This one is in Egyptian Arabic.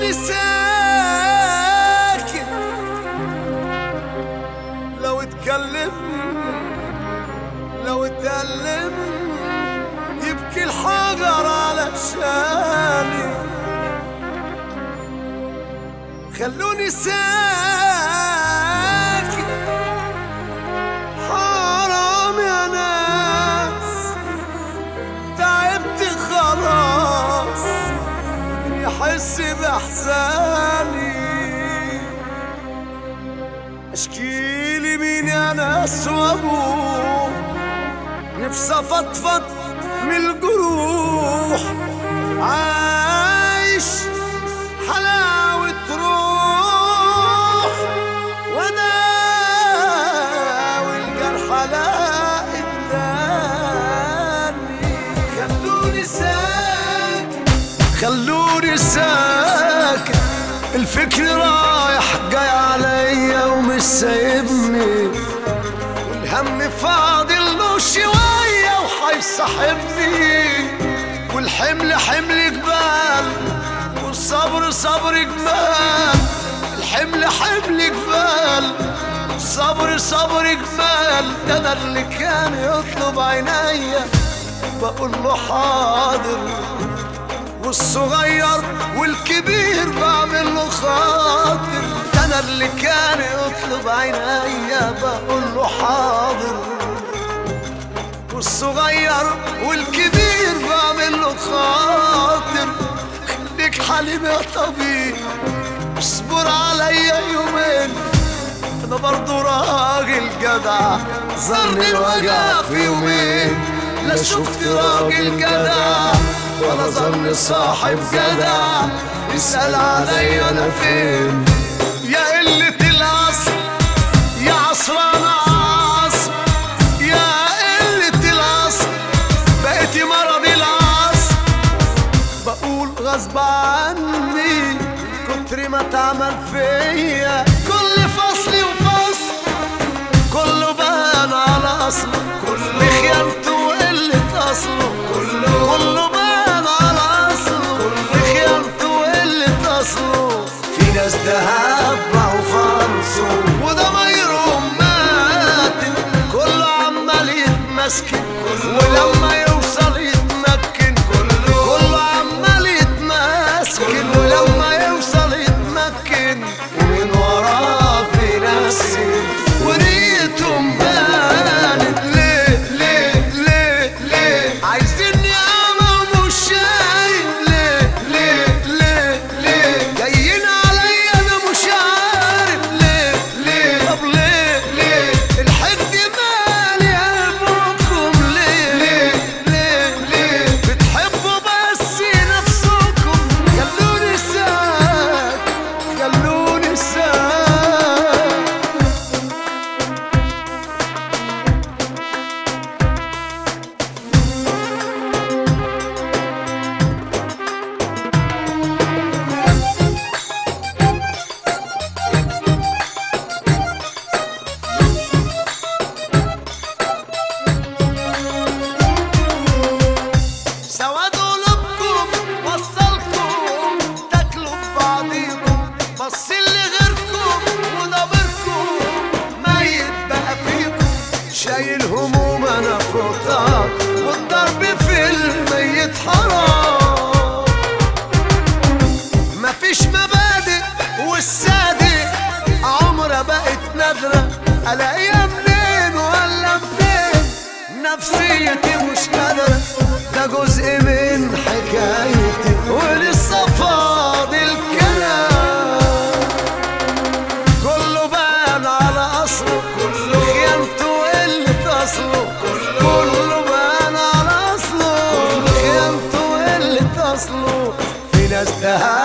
خلوني ساكت لو اتكلم لو اتكلم يبكي الحجر على شاني خلوني ساكت حرام يا ناس تعبت خلاص يحس بإحزاني اشكيلي مين يا ناس وابوه نفسي افضفض من الجروح عايش حلاوة روح وداوي الجرح لا التاني خلوني ساكت خلوني ساكت الفكر رايح جاي عليا ومش سايبني والهم فاضل له شوية وحيصاحبني والحمل حمل جبال والصبر صبر جبال الحمل حمل جبال الصبر صبر جبال ده انا اللي كان يطلب عينيا بقول له حاضر والصغير والكبير بعمل له خاطر ده انا اللي كان يطلب عينيا بقول له حاضر والصغير والكبير بعمل له خاطر خليك حليم يا طبيب اصبر عليا يومين انا برضو راجل جدع زرني الوجع في يومين لا شفت راجل جدع ولا ظن صاحب جدع يسأل عليا انا فين يا قلة الأصل يا عصران عصر يا قلة الأصل بقيتي مرض العصر بقول غصب عني كتر ما تعمل فيا كل فصل وفصل كله بان على اصله كله بخيانته وقلة اصله كله كله بان على اصله بخيانته وقلة اصله في ناس دهب معه فرنسو وده ميرهم مات كله عمال يتمسكن ولما يوصل يتمكن كله كله عمال يتمسكن ولما يوصل يتمكن ومن وراه بينسي وريتهم بانت ليه ليه ليه ليه عايزيني اعمى ومش شايف ليه ليه ليه ليه جايين عليا انا مش عارف ليه ليه طب ليه ليه الحقد مالي قلبكم ليه ليه ليه ليه بتحبوا بس نفسكم خلوني ساك خلوني ساك سواد قلوبكم وصلكم تاكلوا في بعضيكم بص اللي غيركم ونابركم ميت بقى فيكم شايل هموم انا فوقها والضرب في الميت حرام مفيش مبادئ والصادق عمرها بقت نادرة الاقيها منين ولا منين نفسيتي مش قادرة ده جزء من حكايتي ولسه فاضل كلام كله بان على اصله كله خيانته وقلة اصله كله بان على اصله خيانته وقلة اصله في ناس دهب